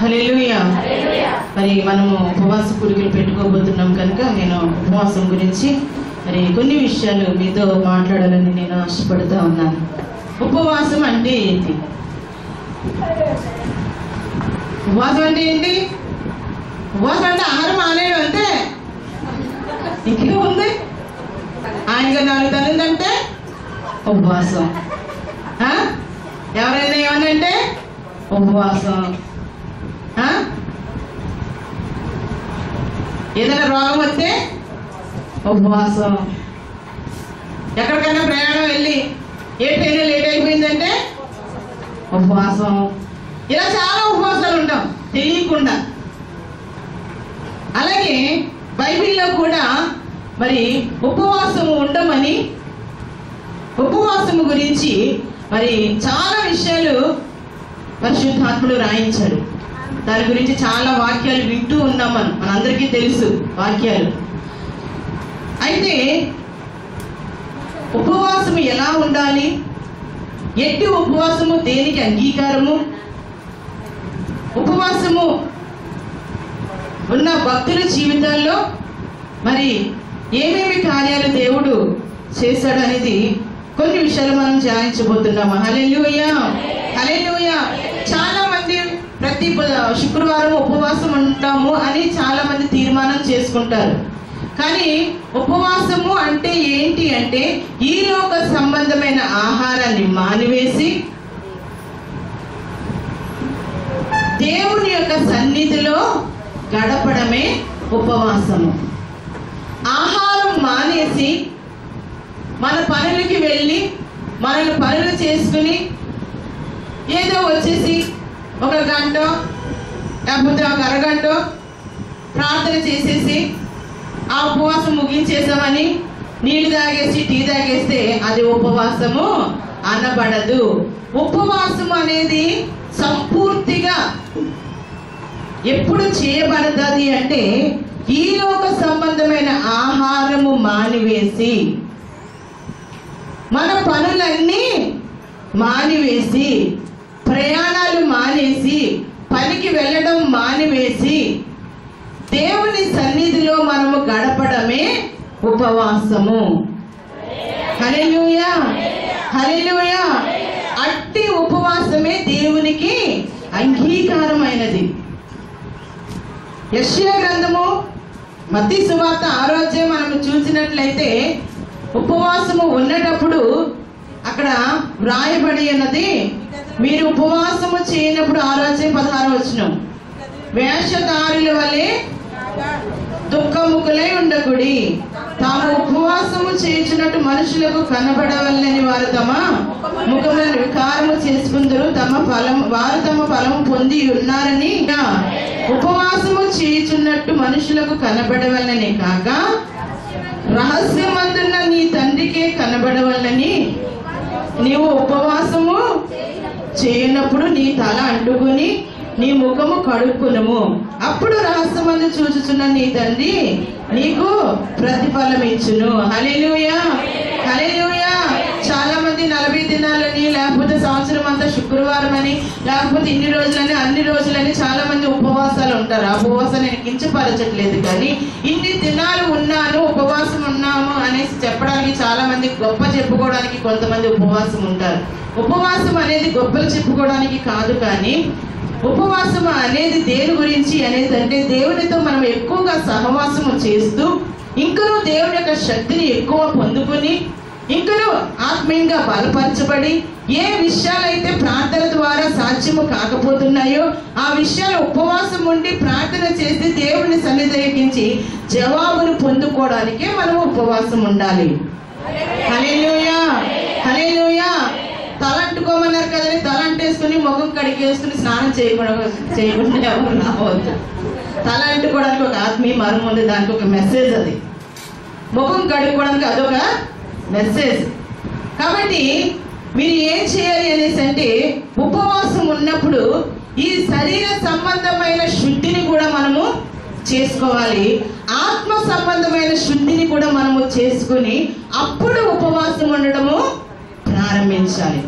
హల్లెలూయా మరి మనము ఉపవాస పురుగులు పెట్టుకోబోతున్నాం కనుక నేను ఉపవాసం గురించి మరి కొన్ని విషయాలు మీతో మాట్లాడాలని నేను ఆశపడుతూ ఉన్నాను ఉపవాసం అంటే ఏంటి ఉపవాసం అంటే ఏంటి ఉపవాసం అంటే ఆహారం మానేయడం అంతే ఇంకే ఉంది ఆయనగా నాలుగు తల్లిందంటే ఉపవాసం ఆ? ఎవరైనా ఏమనంటే ఉపవాసం ఆ? ఏదైనా రోగం వస్తే ఉపవాసం ఎక్కడికైనా ప్రయాణం వెళ్ళి ఏ ట్రైన్ లేట్ అయిపోయిందంటే ఉపవాసం ఇలా చాలా ఉపవాసాలు ఉంటాం తెలియకుండా అలాగే బైబిల్లో కూడా మరి ఉపవాసము ఉండమని ఉపవాసము గురించి మరి చాలా విషయాలు పరిశుద్ధాత్ముడు రాయించాడు దాని గురించి చాలా వాక్యాలు వింటూ ఉన్నాం మనం మనందరికీ తెలుసు వాక్యాలు అయితే ఉపవాసము ఎలా ఉండాలి ఎట్టి ఉపవాసము దేనికి అంగీకారము ఉపవాసము ఉన్న భక్తుల జీవితాల్లో మరి ఏమేమి కార్యాలు దేవుడు చేశాడు అనేది కొన్ని విషయాలు మనం ధ్యానించబోతున్నాము హల్లెలూయా హల్లెలూయా చాలా మంది ప్రతి బుధ- శుక్రవారం ఉపవాసం ఉంటాము అని చాలా మంది తీర్మానం చేసుకుంటారు కానీ ఉపవాసము అంటే ఏంటి అంటే ఈ లోక సంబంధమైన ఆహారాన్ని మానివేసి దేవుని యొక్క సన్నిధిలో గడపడమే ఉపవాసము ఆహారం మానేసి మన పనులకి వెళ్ళి మనల్ని పనులు చేసుకుని ఏదో వచ్చేసి ఒక గంట లేకపోతే ఒక అరగంట ప్రార్థన చేసేసి ఆ ఉపవాసం ముగించేసామని నీళ్ళు తాగేసి టీ తాగేస్తే అది ఉపవాసము అనబడదు ఉపవాసం అనేది సంపూర్తిగా ఎప్పుడు చేయబడతాది అంటే ఈ లోక సంబంధమైన ఆహారము మానివేసి మన పనులన్నీ మానివేసి ప్రయాణాలు మానేసి పనికి వెళ్ళడం మానివేసి దేవుని సన్నిధిలో మనము గడపడమే ఉపవాసము హల్లెలూయా హల్లెలూయా అట్టి ఉపవాసమే దేవునికి అంగీకారమైనది యెషయా గ్రంథము మత్తి సువార్త ఆరోగ్యం మనం చూసినట్లయితే ఉపవాసము ఉన్నటప్పుడు అక్కడ వ్రాయబడి ఉన్నది మీరు ఉపవాసము చేయనప్పుడు ఆరోగ్యం పదహారు వచ్చిన వేషధారుల వలె దుఃఖముకులై ఉండకుడి తాము ఉపవాసము చేయుచున్నట్టు మనుషులకు కనబడవలని వారు తమ ముఖములను వికారము చేసుకుందరు తమ ఫలం వారు తమ ఫలము పొంది ఉన్నారని ఇంకా ఉపవాసము చేయుచున్నట్టు మనుషులకు కనబడవలని కాక రహస్యమందున్న నీ తండ్రికే కనబడవలని నీవు ఉపవాసము చేయనప్పుడు నీ తల అంటుకుని నీ ముఖము కడుక్కునము అప్పుడు రహస్యమందు చూచుచున్న నీ తండ్రి నీకు ప్రతిఫలం ఇచ్చును హల్లెలూయా హల్లెలూయా చాలా మంది నలభై దినాలని లేకపోతే సంవత్సరం అంతా శుక్రవారం అని లేకపోతే ఇన్ని రోజులని అన్ని రోజులని చాలా మంది ఉపవాసాలు ఉంటారు ఆ ఉపవాసాన్ని నేను కించపరచట్లేదు కానీ ఇన్ని దినాలు ఉన్నాను ఉపవాసం ఉన్నాము అనేసి చెప్పడానికి చాలా మంది గొప్ప చెప్పుకోవడానికి కొంతమంది ఉపవాసం ఉంటారు ఉపవాసం అనేది గొప్పలు చెప్పుకోవడానికి కాదు కానీ ఉపవాసం అనేది దేని గురించి అనేది అంటే దేవునితో మనం ఎక్కువగా సహవాసము చేస్తూ ఇంకనూ దేవుని యొక్క శక్తిని ఎక్కువ పొందుకొని ఇంకనూ ఆత్మీయంగా బలపరచబడి ఏ విషయాలైతే ప్రార్థన ద్వారా సాధ్యము కాకపోతున్నాయో ఆ విషయాలు ఉపవాసం ఉండి ప్రార్థన చేసి దేవుని సన్నిధించి జవాబును పొందుకోవడానికే మనం ఉపవాసం ఉండాలి హల్లెలూయా హల్లెలూయా తల అంటుకోమన్నారు కదండి తల అంటేసుకుని ముఖం కడిగేసుకుని స్నానం చేయకుండా చేయకుండా ఎవరు రావద్దు తల అంటుకోవడానికి ఒక ఆత్మీయ మర్మం ఉంది దానికి ఒక మెసేజ్ అది ముఖం కడుక్కోవడానికి అదొక మెసేజ్ కాబట్టి మీరు ఏం చేయాలి అనేసి అంటే ఉపవాసం ఉన్నప్పుడు ఈ శరీర సంబంధమైన శుద్ధిని కూడా మనము చేసుకోవాలి ఆత్మ సంబంధమైన శుద్ధిని కూడా మనము చేసుకుని అప్పుడు ఉపవాసం ఉండడము ప్రారంభించాలి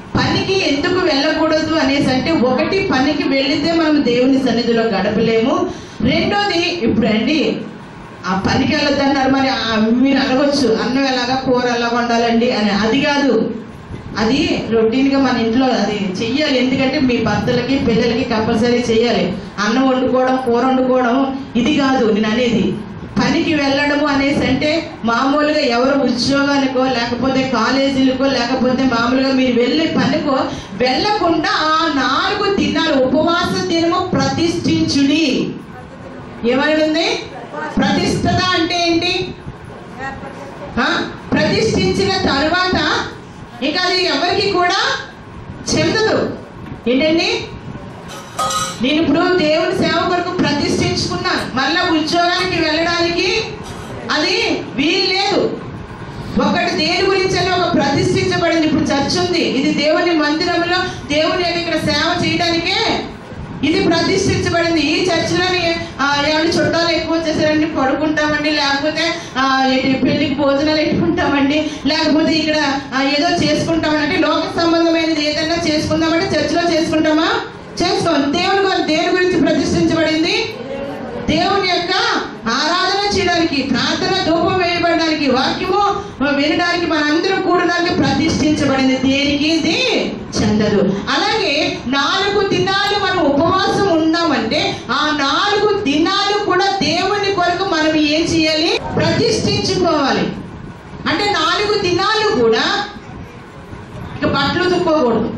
పనికి ఎందుకు వెళ్ళకూడదు అనేసి అంటే ఒకటి పనికి వెళితే మనం దేవుని సన్నిధిలో గడపలేము రెండోది ఇప్పుడు అండి ఆ పనికి వెళ్ళొద్దు అన్నారు మరి ఆ మీరు అడగొచ్చు అన్నం ఎలాగా కూర ఎలా వండాలండి అని అది కాదు అది రొటీన్ గా మన ఇంట్లో అది చెయ్యాలి ఎందుకంటే మీ భర్తలకి పిల్లలకి కంపల్సరీ చెయ్యాలి అన్నం వండుకోవడం కూర వండుకోవడం ఇది కాదు నేను అనేది పనికి వెళ్ళడము అనేసి అంటే మామూలుగా ఎవరు ఉద్యోగానికో లేకపోతే కాలేజీలకో లేకపోతే మామూలుగా మీరు వెళ్ళే పనికో వెళ్ళకుండా ఆ నాలుగు దినాలు ఉపవాస దినము ప్రతిష్ఠించుడి ఏమని ఉంది ప్రతిష్టత అంటే ఏంటి ఆ? ప్రతిష్ఠించిన తరువాత ఇంకా అది ఎవరికి కూడా చెందదు ఏంటండి నేను ఇప్పుడు దేవుని సేవ కొరకు ప్రతిష్ఠించుకున్నాను మళ్ళా ఉద్యోగానికి వెళ్ళడానికి అది వీలు లేదు ఒకటి దేని గురించి అని ఒక ప్రతిష్ఠించబడింది ఇప్పుడు చర్చ్ ఉంది ఇది దేవుని మందిరంలో దేవుని యొక్క ఇక్కడ సేవ చేయడానికే ఇది ప్రతిష్ఠించబడింది ఈ చర్చిలోని ఏమైనా చుట్టాలు ఎక్కువ వచ్చేసారండి పడుకుంటామండి లేకపోతే ఆ, ఏంటి పెళ్లికి భోజనాలు పెట్టుకుంటామండి లేకపోతే ఇక్కడ ఆ, ఏదో చేసుకుంటామండి అంటే లోక సంబంధమైనది ఏదైనా చేసుకుందామంటే చర్చిలో చేసుకుంటామా చేసుకోం దేవుని గు- దేని గురించి ప్రతిష్ఠించబడింది దేవుని యొక్క ఆరాధన చేయడానికి ప్రార్థన ధూపం వేయబడడానికి వాక్యము వినడానికి మనందరం కూడడానికి ప్రతిష్ఠించబడింది దేనికి ఇది చెందదు అలాగే నాలుగు దినాలు మనం ఉపవాసం ఉన్నామంటే ఆ నాలుగు దినాలు కూడా దేవుని కొరకు మనం ఏం చేయాలి ప్రతిష్ఠించుకోవాలి అంటే నాలుగు దినాలు కూడా ఇక బట్టలు తుక్కోకూడదు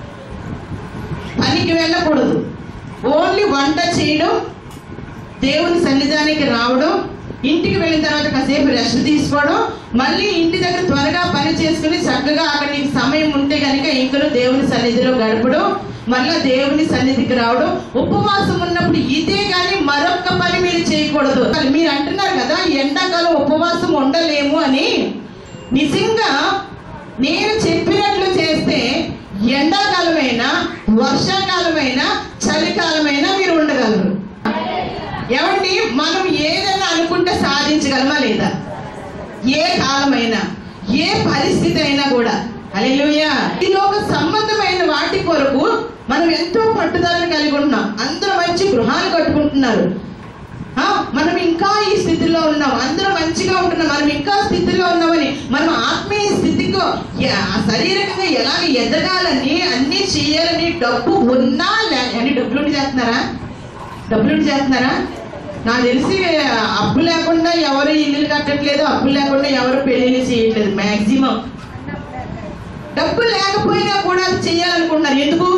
పనికి వెళ్ళకూడదు ఓన్లీ వంట చేయడం దేవుని సన్నిధానికి రావడం ఇంటికి వెళ్ళిన తర్వాత కాసేపు రెస్ట్ తీసుకోవడం మళ్ళీ ఇంటి దగ్గర త్వరగా పని చేసుకుని చక్కగా అక్కడ నీకు సమయం ఉంటే కనుక ఇంకను దేవుని సన్నిధిలో గడపడం మళ్ళా దేవుని సన్నిధికి రావడం ఉపవాసం ఉన్నప్పుడు ఇదే కానీ మరొక పని మీరు చేయకూడదు అది మీరు అంటున్నారు కదా ఎండాకాలం ఉపవాసం ఉండలేము అని నిజంగా నేను చెప్పినట్లు చేస్తే ఎండాకాలమైనా వర్షాకాలమైనా చలికాలమైనా మీరు ఉండగలరు ఏమండి మనం ఏదైనా అనుకుంటే సాధించగలమా లేదా ఏ కాలమైనా ఏ పరిస్థితి అయినా కూడా అలెలుయా ఈ లోక సంబంధమైన వాటి కొరకు మనం ఎంతో పట్టుదలను కలిగి ఉంటున్నాం అందరూ మంచి గృహాలు కట్టుకుంటున్నారు ఆ, మనం ఇంకా ఈ స్థితిలో ఉన్నాం అందరూ మంచిగా ఉంటున్నాం మనం ఇంకా స్థితిలో ఉన్నామని మనం ఆత్మీయ స్థితికి యా- శరీరకంగా ఎలాగ ఎదగాలని అన్ని చేయాలని డబ్బు ఉన్నా లే అని డబ్బులుండి చేస్తున్నారా డబ్బులుండి చేస్తున్నారా నాకు తెలిసి అప్పు లేకుండా ఎవరు ఇల్లు కట్టట్లేదు అప్పు లేకుండా ఎవరు పెళ్లిళ్ళు చేయట్లేదు మాక్సిమం డబ్బు లేకపోయినా కూడా అది చేయాలనుకుంటున్నారు ఎందుకు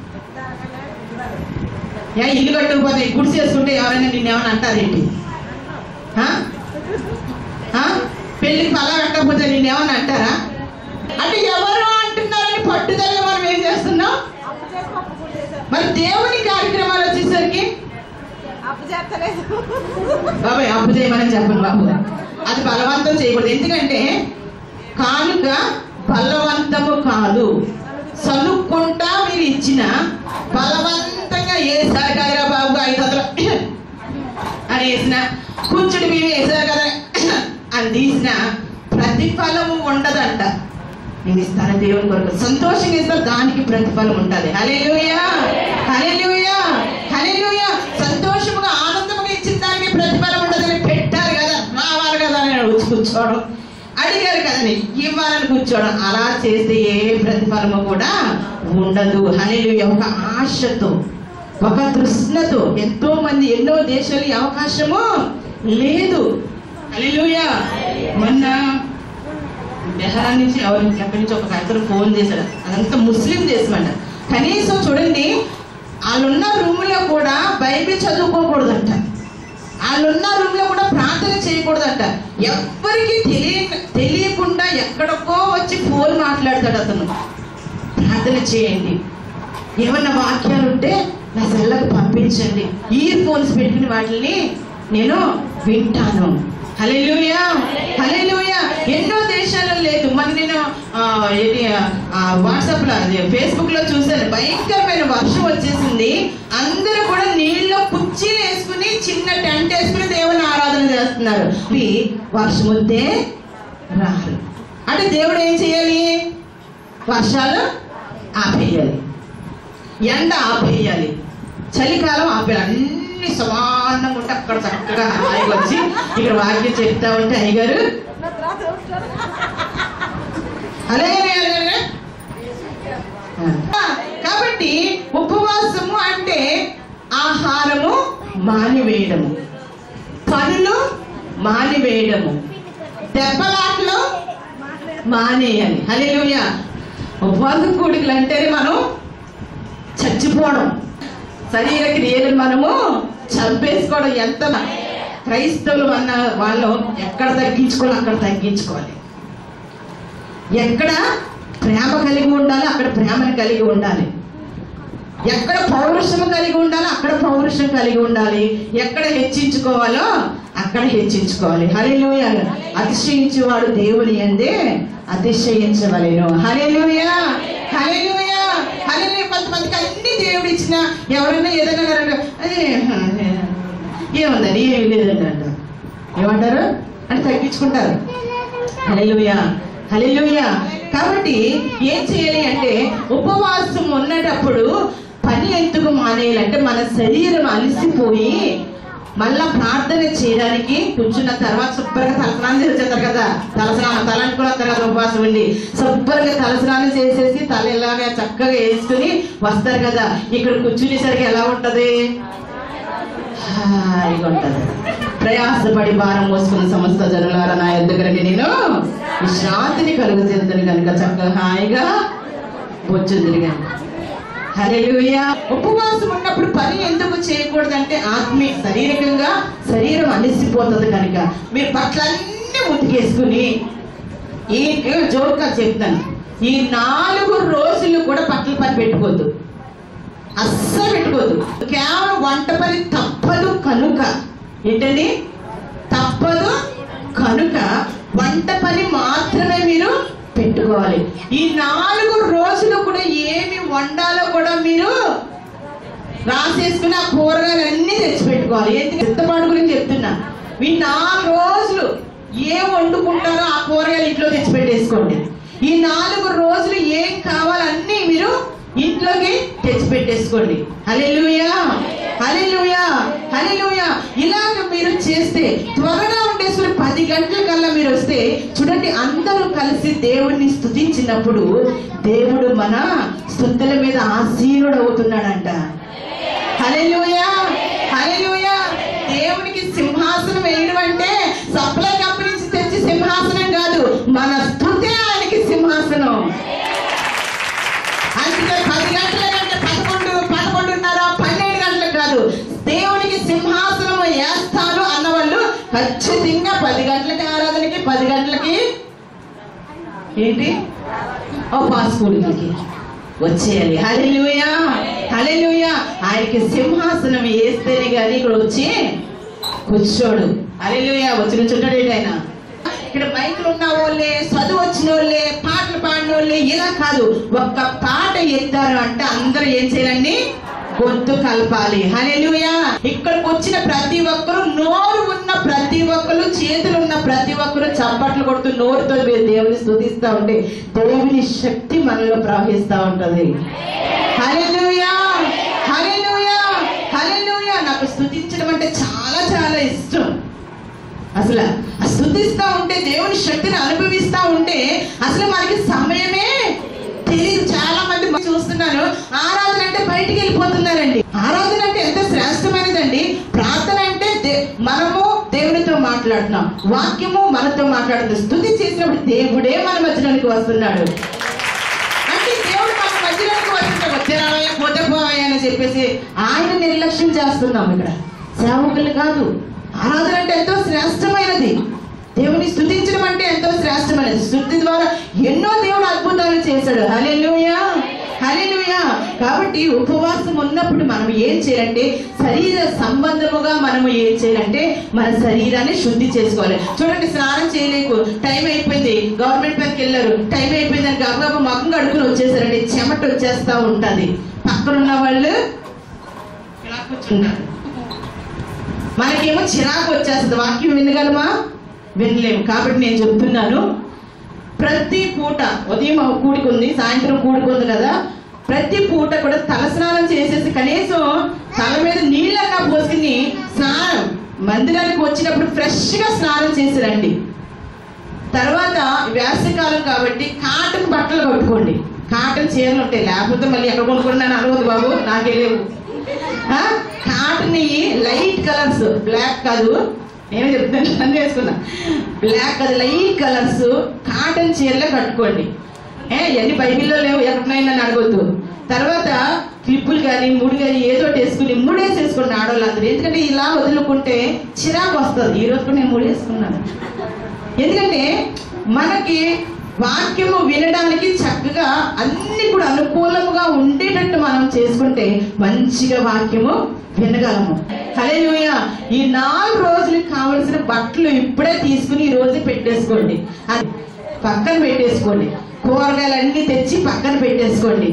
యా ఇల్లు కట్టకపోతే గుడిసి చేసుకుంటే ఎవరైనా నిన్ను ఏమైనా అంటారేంటి ఆ? ఆ? పెళ్లికి పలా కట్టకపోతే నిన్ను ఏమైనా అంటారా అంటే ఎవరు అంటున్నారని పట్టుదలగా మనం ఏం చేస్తున్నాం అప్పు చేసి పప్పు కూడా చేశారు. మరి దేవుని కార్యక్రమాలు వచ్చేసరికి అప్పు చేస్తలేదు బాబాయ్ అప్పు చేయమని చెప్పండి బాబు అది బలవంతం చేయకూడదు ఎందుకంటే కానుక బలవంతము కాదు సనుక్కుంటా మీరు ఇచ్చిన బలవంతంగా ఏ సరకాయరా బాబు ఐదు వందలు అని వేసిన కూర్చుని మేము వేసారు కదా అని తీసిన ప్రతిఫలము ఉండదంట నేను ఇస్తాను దేవుని కొరకు సంతోషంగా ఇస్తాను దానికి ప్రతిఫలం ఉంటుంది హల్లెలూయా హల్లెలూయా హల్లెలూయా సంతోషముగా ఆనందముగా ఇచ్చిన దానికి ప్రతిఫలం ఉండదని పెట్టారు కదా రావాలి కదా అని వచ్చి కూర్చోవడం అడిగారు కదని ఇవ్వాలని కూర్చోవడం అలా చేస్తే ఏ ప్రతిఫలము కూడా ఉండదు హల్లెలూయా ఒక ఆశతో ఒక తృష్ణతో ఎంతో మంది ఎన్నో దేశాలు ఈ అవకాశము లేదు హల్లెలూయా మొన్న బెహరా నుంచి ఎవరి ఎక్కడి నుంచి ఒక అతను ఫోన్ చేశాడు అదంతా ముస్లిం దేశం అంట కనీసం చూడండి వాళ్ళున్న రూమ్లో కూడా బైబిల్ చదువుకోకూడదంట వాళ్ళున్న రూమ్లో కూడా ప్రార్థన చేయకూడదంట ఎవ్వరికి తెలియ తెలియకుండా ఎక్కడికో వచ్చి ఫోన్ మాట్లాడతాడు అతను ప్రార్థన చేయండి ఏమన్నా వాక్యాలు ఉంటే నా సెల్లకు పంపించండి ఇయర్ ఫోన్స్ పెట్టుకుని వాటిని నేను వింటాను హల్లెలూయా హల్లెలూయా ఎన్నో దేశాలలో లేదు మరి నేను ఆ, ఏంటి వాట్సాప్ లో అది ఫేస్బుక్ లో చూసాను భయంకరమైన వర్షం వచ్చేసింది అందరూ కూడా నీళ్ళలో కుర్చీలు వేసుకుని చిన్న టెంట్ వేసుకుని దేవుని ఆరాధన చేస్తున్నారు ఇవి వర్షం వస్తే రారు అంటే దేవుడు ఏం చేయాలి వర్షాలు ఆపేయాలి ఎండ ఆపేయాలి చలికాలం ఆపేయాలి అన్ని సమానంగా ఉంటే అక్కడ చక్కగా హాయిగా వచ్చి ఇక్కడ వాక్యం చెప్తా ఉంటే అయ్యగారు నా తర్వాత ఉంటాడు. అలాగే అలాగే ఆ, కాబట్టి ఉపవాసము అంటే ఆహారము మానివేయడము పనులు మానివేయడము దెబ్బలాట్లు మానేయాలి హల్లెలూయా ఉపవాస కూడికలు అంటేనే మనం చచ్చిపోవడం శరీర క్రియలను మనము చంపేసుకోవడం ఎంత క్రైస్తవులు అన్న వాళ్ళు ఎక్కడ తగ్గించుకోవాలి అక్కడ తగ్గించుకోవాలి ఎక్కడ ప్రేమ కలిగి ఉండాలి అక్కడ ప్రేమను కలిగి ఉండాలి ఎక్కడ పౌరుషం కలిగి ఉండాలి అక్కడ పౌరుషం కలిగి ఉండాలి ఎక్కడ హెచ్చించుకోవాలో అక్కడ హెచ్చించుకోవాలి హరిలోయ అతిశయించేవాడు దేవుని అందే అతిశయించవలేను హరిలోయ హరిలోయ హరిలోయ కొంతమందికి అన్ని దేవుడు ఇచ్చిన ఎవరైనా ఏదైనా అన్నారంటే, "అదే, ఏముందని ఏమి లేదండి అంట ఏమంటారు అంటే తగ్గించుకుంటారు హల్లెలూయా హల్లెలూయా కాబట్టి ఏం చేయాలి అంటే ఉపవాసం ఉన్నటప్పుడు పని ఎందుకు మానేయాలంటే మన శరీరం అలసిపోయి మళ్ళా ప్రార్థన చేయడానికి కూర్చున్న తర్వాత శుభ్రంగా తలస్నానం చేసేస్తారు కదా తలస్నానం తల అంటుకుని వస్తారు కదా ఉపవాసం ఉండి శుభ్రంగా తలస్నానం చేసేసి తల ఇలాగా చక్కగా వేసుకుని వస్తారు కదా ఇక్కడ కూర్చునేసరికి ఎలా ఉంటది హాయిగా ఉంటది ప్రయాసపడి భారం మోసుకున్న సమస్త జనులారా నా ఎద్దుకరండి నేను విశ్రాంతిని కలుగుతుంది కనుక చక్కగా హాయిగా వచ్చుంది కనుక హల్లెలూయా ఉపవాసం ఉన్నప్పుడు పని ఎందుకు చేయకూడదంటే ఆత్మీయ శారీరకంగా శరీరం అలసిపోతుంది కనుక మీరు బట్టలన్నీ ఉతికేసుకుని ఈ జోరుగా చెప్తాను ఈ నాలుగు రోజులు కూడా బట్టల పని పెట్టుకోవద్దు అస్సలు పెట్టుకోవద్దు కేవలం వంట పని తప్పదు కనుక ఏంటండి తప్పదు కనుక వంట పని మాత్రమే మీరు పెట్టుకోవాలి ఈ నాలుగు రోజులు కూడా ఏమి వండాలో కూడా మీరు రాసేసుకుని ఆ కూరగాయలు అన్ని తెచ్చి పెట్టుకోవాలి ఏంటి సిద్ధపాటు గురించి చెప్తున్నా మీ నాలుగు రోజులు ఏం వండుకుంటారో ఆ కూరగాయలు ఇంట్లో తెచ్చి పెట్టేసుకోండి ఈ నాలుగు రోజులు ఏం కావాలన్నీ మీరు ఇంట్లోకి తెచ్చి పెట్టేసుకోండి హల్లెలూయా హల్లెలూయా హల్లెలూయా ఇలాగ మీరు చేస్తే త్వరగా ఉండేసుకుని పది గంటల కల్లా మీరు వస్తే చూడండి అందరూ కలిసి దేవుణ్ణి స్తుతించినప్పుడు దేవుడు మన స్తుతుల మీద ఆసీనుడు అవుతున్నాడంట హల్లెలూయా హల్లెలూయా దేవునికి సింహాసనం వేయడం అంటే సప్లై కంపెనీ నుంచి తెచ్చి సింహాసనం కాదు మన స్తుతే ఆయనకి సింహాసనం అందుకే పది గంటల కంటే పదకొండు పదకొండున్నర పన్నెండు గంటలకు కాదు దేవునికి సింహాసనం వేస్తాను అన్నవాళ్ళు ఖచ్చితంగా పది గంటలకి ఆరాధనకి పది గంటలకి ఏంటి ఓ పాస్కూడికి వచ్చేయాలి హల్లెలూయా హల్లెలూయా ఆయనకి సింహాసనం వేస్తేనే కానీ ఇక్కడ వచ్చి కూర్చోడు హల్లెలూయా వచ్చి నుంచుంటాడు ఏంటి ఆయన ఇక్కడ మైకులు ఉన్న వాళ్ళే చదువు వచ్చిన వాళ్ళే పాటలు పాడిన వాళ్ళే ఇలా కాదు ఒక్క పాట ఎత్తారు అంటే అందరూ ఏం చేయాలండి గొంతు కలపాలి హల్లెలూయా ఇక్కడికి వచ్చిన ప్రతి ఒక్కరు నోరు ఉన్న ప్రతి ఒక్కరు చేతులు ఉన్న ప్రతి ఒక్కరు చప్పట్లు కొడుతూ నోరుతో మీరు దేవుని స్తుతిస్తా ఉంటే దేవుని శక్తి మనలో ప్రవహిస్తా ఉంటది హల్లెలూయా హల్లెలూయా హల్లెలూయా నాకు స్తుతించడం అంటే చాలా చాలా ఇష్టం అసలు ఆ స్తుతిస్తా ఉంటే దేవుని శక్తిని అనుభవిస్తా ఉంటే అసలు మనకి సమయమే తెలియదు చాలా మంది మనం చూస్తున్నాను ఆరాధన అంటే బయటికి వెళ్ళిపోతున్నారండి ఆరాధన అంటే ఎంత శ్రేష్టమైనదండి ప్రార్థన అంటే దే- మనము దేవునితో మాట్లాడుతున్నాం వాక్యము మనతో మాట్లాడుతుంది స్తుతి చేసినప్పుడు దేవుడే మన మధ్యలోనికి వస్తున్నాడు అంటే దేవుడు మన మధ్యలోకి వస్తున్నాడు వచ్చారావయ్య పోతే పోవయ్య అని చెప్పేసి ఆయన నిర్లక్ష్యం చేస్తున్నాం ఇక్కడ సేవకులు కాదు ఆరాధన అంటే ఎంతో శ్రేష్టమైనది దేవుని స్తుతించడం అంటే ఎంతో శ్రేష్టమైనది స్తుతి ద్వారా ఎన్నో దేవుడు అద్భుతాలు చేశాడు హల్లెలూయా హల్లెలూయా కాబట్టి ఉపవాసం ఉన్నప్పుడు మనం ఏం చేయాలంటే శరీర సంబంధముగా మనము ఏం చేయాలంటే మన శరీరాన్ని శుద్ధి చేసుకోవాలి చూడండి స్నానం చేయలేకు టైం అయిపోయింది గవర్నమెంట్ పనికి వెళ్ళారు టైం అయిపోయిందని గబగబా మగం కడుకుని వచ్చేసారండి చెమట వచ్చేస్తా ఉంటది పక్కన ఉన్న వాళ్ళు ఇలా కూర్చుంటారు మనకేమో చిరాకు వచ్చేస్తుంది వాక్యం వినగలమా వినలేము కాబట్టి నేను చెప్తున్నాను ప్రతి పూట ఉదయం ఒక కూడిక ఉంది సాయంత్రం కూడిక ఉంది కదా ప్రతి పూట కూడా తలస్నానం చేసేసి కనీసం తల మీద నీళ్ళన్నా పోసుకుని స్నానం మందిరానికి వచ్చినప్పుడు ఫ్రెష్ గా స్నానం చేసి రండి తర్వాత వేసవికాలం కాబట్టి కాటన్ బట్టలు కట్టుకోండి కాటన్ చీరలు ఉంటాయి లేకపోతే మళ్ళీ ఎక్కడ కొనుక్కున్నాను అనవద్దు బాబు నాకే లేవు ఆ? కాటన్ లైట్ కలర్స్ బ్లాక్ కాదు నేను చెప్తాను అన్నీ వేసుకున్నా బ్లాక్ అది లైట్ కలర్స్ కాటన్ చీరలే కట్టుకోండి ఏ ఎన్ని బైబిల్లో లేవు ఎక్కడున్నాయని అడగొద్దు తర్వాత క్లిప్పులు కానీ ముడి కానీ ఏదో ఒకటి వేసుకుని ముడేసి వేసుకోండి ఆడవాళ్ళందరూ ఎందుకంటే ఇలా వదులుకుంటే చిరాకు వస్తుంది ఈ రోజు కూడా నేను ముడి వేసుకున్నాను ఎందుకంటే మనకి వాక్యము వినడానికి చక్కగా అన్ని కూడా అనుకూలముగా ఉండేటట్టు మనం చేసుకుంటే మంచిగా వాక్యము వినగలము హల్లెలూయ ఈ నాలుగు రోజులకు కావలసిన బట్టలు ఇప్పుడే తీసుకుని ఈ రోజు పెట్టేసుకోండి అది పక్కన పెట్టేసుకోండి కూరగాయలు అన్ని తెచ్చి పక్కన పెట్టేసుకోండి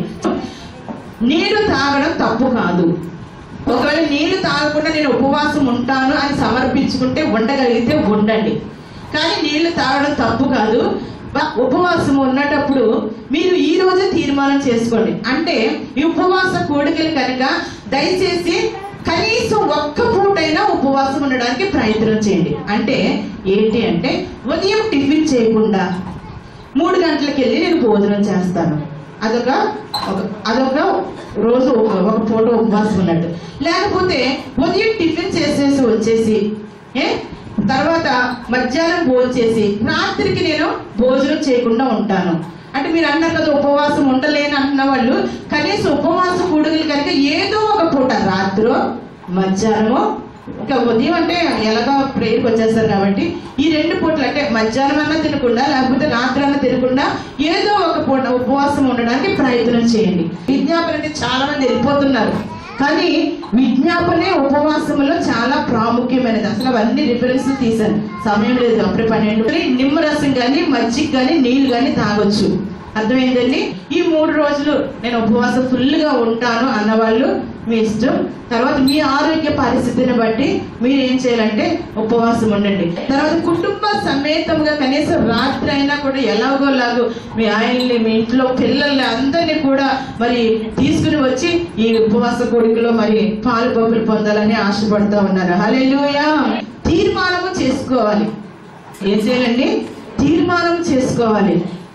నీరు తాగడం తప్పు కాదు ఒకవేళ నీళ్లు తాగకుండా నేను ఉపవాసం ఉంటాను అని సమర్పించుకుంటే ఉండగలిగితే ఉండండి కానీ నీళ్లు తాగడం తప్పు కాదు బ- ఉపవాసం ఉన్నటప్పుడు మీరు ఈ రోజే తీర్మానం చేసుకోండి అంటే ఈ ఉపవాస కోడికలు కనుక దయచేసి కనీసం ఒక్క పూటైనా ఉపవాసం ఉండడానికి ప్రయత్నం చేయండి అంటే ఏంటి అంటే ఉదయం టిఫిన్ చేయకుండా మూడు గంటలకు వెళ్ళి నేను భోజనం చేస్తాను అదొక ఒక- అదొక రోజు ఒక ఒక పూట ఉపవాసం ఉన్నట్టు లేకపోతే ఉదయం టిఫిన్ చేసేసి వచ్చేసి ఏ తర్వాత మధ్యాహ్నం భోజనం చేసి రాత్రికి నేను భోజనం చేయకుండా ఉంటాను అంటే మీరు అన్నారు కదా ఉపవాసం ఉండలేని అంటున్న వాళ్ళు కనీసం ఉపవాస కూడుగులు కనుక ఏదో ఒక పూట రాత్రో మధ్యాహ్నమో ఇంకా ఉదయం అంటే ఎలాగో ప్రేయర్కి వచ్చేస్తారు కాబట్టి ఈ రెండు పూటలు అంటే మధ్యాహ్నం అన్నా తినకుండా లేకపోతే రాత్రి అన్నా తినకుండా ఏదో ఒక పూట ఉపవాసం ఉండడానికి ప్రయత్నం చేయండి విజ్ఞాపన అంటే చాలా మంది వెళ్ళిపోతున్నారు కానీ విజ్ఞాపనే ఉపవాసంలో చాలా ప్రాముఖ్యమైనది అసలు అవన్నీ రిఫరెన్స్ తీశాను సమయం లేదు అప్పుడే పన్నెండు నిమ్మరసం కానీ మజ్జిగ కానీ నీళ్ళు కానీ తాగొచ్చు అర్థమైందండి ఈ మూడు రోజులు నేను ఉపవాసం ఫుల్గా ఉంటాను అన్నవాళ్ళు మీ ఇష్టం తర్వాత మీ ఆరోగ్య పరిస్థితిని బట్టి మీరు ఏం చేయాలంటే ఉపవాసం ఉండండి తర్వాత కుటుంబ సమేతంగా కనీసం రాత్రి అయినా కూడా ఎలాగోలాగో మీ ఆయన్ని మీ ఇంట్లో పిల్లల్ని అందరినీ కూడా మరి తీసుకుని వచ్చి ఈ ఉపవాస కోడికలో మరి పాలు పప్పులు పొందాలని ఆశపడుతూ ఉన్నారు హల్లెలూయా తీర్మానము చేసుకోవాలి ఏం చేయాలండి తీర్మానం చేసుకోవాలి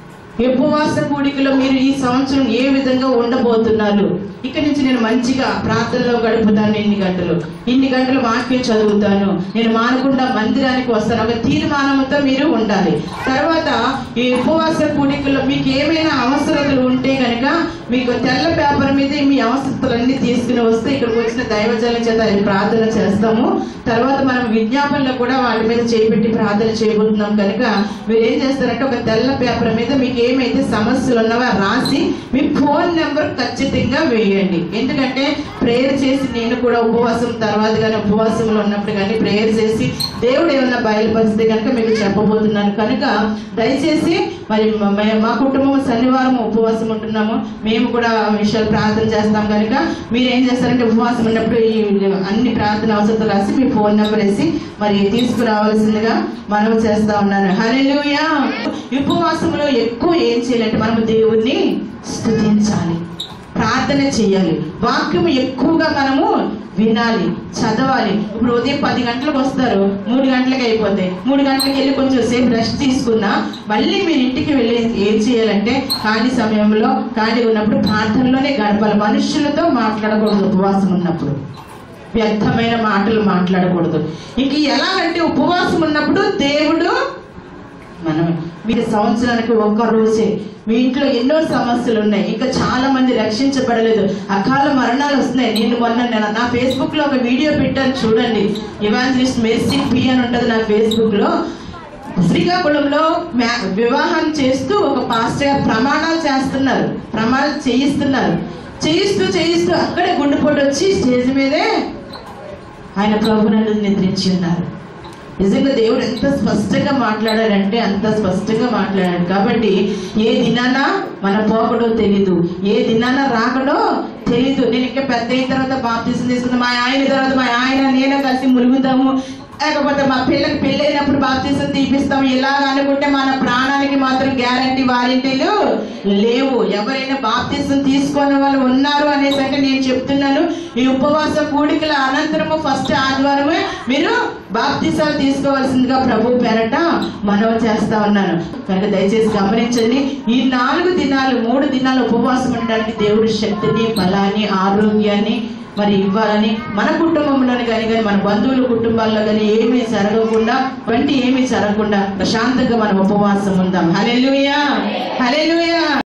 ఈ ఉపవాస కూడికలో మీరు ఈ సంవత్సరం ఏ విధంగా ఉండబోతున్నారు ఇక్కడి నుంచి నేను మంచిగా ప్రార్థనలో గడుపుతాను ఇన్ని గంటలు ఇన్ని గంటలు వాక్యం చదువుతాను నేను మానకుండా మందిరానికి వస్తాను ఒక తీర్మానంతో మీరు ఉండాలి తర్వాత ఈ ఉపవాస కూడికల్లో మీకు ఏమైనా అవసరతలు ఉంటే కనుక మీకు తెల్ల పేపర్ మీద మీ అవసరతలన్నీ తీసుకుని వస్తే ఇక్కడికి వచ్చిన దైవజనం చేత అది ప్రార్థన చేస్తాము తర్వాత మనం విజ్ఞాపనలో కూడా వాటి మీద చేపెట్టి ప్రార్థన చేయబోతున్నాం కనుక మీరు ఏం చేస్తారంటే ఒక తెల్ల పేపర్ మీద మీకు ఏమైతే సమస్యలు ఉన్నావో రాసి మీ ఫోన్ నెంబర్ ఖచ్చితంగా వేయండి ఎందుకంటే ప్రేయర్ చేసి నేను కూడా ఉపవాసం తర్వాత కానీ ఉపవాసంలో ఉన్నప్పుడు కానీ ప్రేయర్ చేసి దేవుడు ఏమన్నా బయలుపరిస్తే కనుక మీకు చెప్పబోతున్నాను కనుక దయచేసి మరి మ- మ- మా కుటుంబం శనివారం ఉపవాసం ఉంటున్నాము మేము కూడా ఆ విషయాలు ప్రార్థన చేస్తాం కనుక మీరు ఏం చేస్తారంటే ఉపవాసం ఉన్నప్పుడు ఈ అన్ని ప్రార్థన అవసరం రాసి మీ ఫోన్ నెంబర్ వేసి మరి తీసుకురావాల్సిందిగా మనం చేస్తా ఉన్నాను హల్లెలూయా ఉపవాసంలో ఎక్కువ ఏం చేయాలంటే మనం దేవుణ్ణి స్తుతించాలి ప్రార్థన చేయాలి వాక్యం ఎక్కువగా మనము వినాలి చదవాలి ఇప్పుడు ఉదయం పది గంటలకు వస్తారు మూడు గంటలకు అయిపోతాయి మూడు గంటలకు వెళ్ళి కొంచెం సేపు రెస్ట్ తీసుకున్నా మళ్ళీ మీరు ఇంటికి వెళ్ళి ఏం చేయాలంటే ఖాళీ సమయంలో ఖాళీ ఉన్నప్పుడు ప్రార్థనలోనే గడపాలి మనుషులతో మాట్లాడకూడదు ఉపవాసం ఉన్నప్పుడు వ్యర్థమైన మాటలు మాట్లాడకూడదు ఇంక ఎలాగంటే ఉపవాసం ఉన్నప్పుడు దేవుడు మనం మీరు సంవత్సరానికి ఒక్క రోజే మీ ఇంట్లో ఎన్నో సమస్యలు ఉన్నాయి ఇంకా చాలా మంది రక్షించబడలేదు అకాల మరణాలు వస్తున్నాయి నేను మొన్న నేను నా ఫేస్బుక్ లో ఒక వీడియో పెట్టాను చూడండి ఇవాంజలిస్ట్ మెర్సీ పి అని ఉంటుంది నా ఫేస్బుక్ లో శ్రీకాకుళంలో మ్యా- వివాహం చేస్తూ ఒక పాస్టర్ గారు ప్రమాణాలు చేస్తున్నారు ప్రమాణాలు చేయిస్తున్నారు చేయిస్తూ చేయిస్తూ అక్కడే గుండెపోటు వచ్చి స్టేజ్ మీదే ఆయన ప్రభునందు నిద్రించి ఉన్నారు నిజంగా దేవుడు ఎంత స్పష్టంగా మాట్లాడాడంటే అంత స్పష్టంగా మాట్లాడాడు కాబట్టి ఏ దినాన మన పోకడో తెలీదు ఏ దినాన రాకడో తెలీదు నేను ఇంకా పెద్ద అయిన తర్వాత బాప్తీసం తీసుకున్న మా ఆయన తర్వాత మా ఆయన నేను కలిసి ములుగుతాము లేకపోతే మా పిల్లకి పెళ్ళైనప్పుడు బాప్తీసం తీపిస్తాం ఇలాగ అనుకుంటే మన ప్రాణానికి మాత్రం గ్యారంటీ వారంటీలు లేవు ఎవరైనా బాప్తీసం తీసుకునే వాళ్ళు ఉన్నారు అనేసి అంటే నేను చెప్తున్నాను ఈ ఉపవాస కూడికల అనంతరము ఫస్ట్ ఆదివారమే మీరు బాప్తీసాలు తీసుకోవాల్సిందిగా ప్రభు పేరట మనవి చేస్తా ఉన్నాను కనుక దయచేసి గమనించండి ఈ నాలుగు దినాలు మూడు దినాలు ఉపవాసం ఉండడానికి దేవుడి శక్తిని బలాన్ని ఆరోగ్యాన్ని మరి ఇవ్వాలని మన కుటుంబంలో కానీ కానీ మన బంధువుల కుటుంబాల్లో కానీ ఏమీ జరగకుండా వంటి ఏమీ జరగకుండా ప్రశాంతంగా మనం ఉపవాసం ఉందాం హలెలుయా హలెలుయా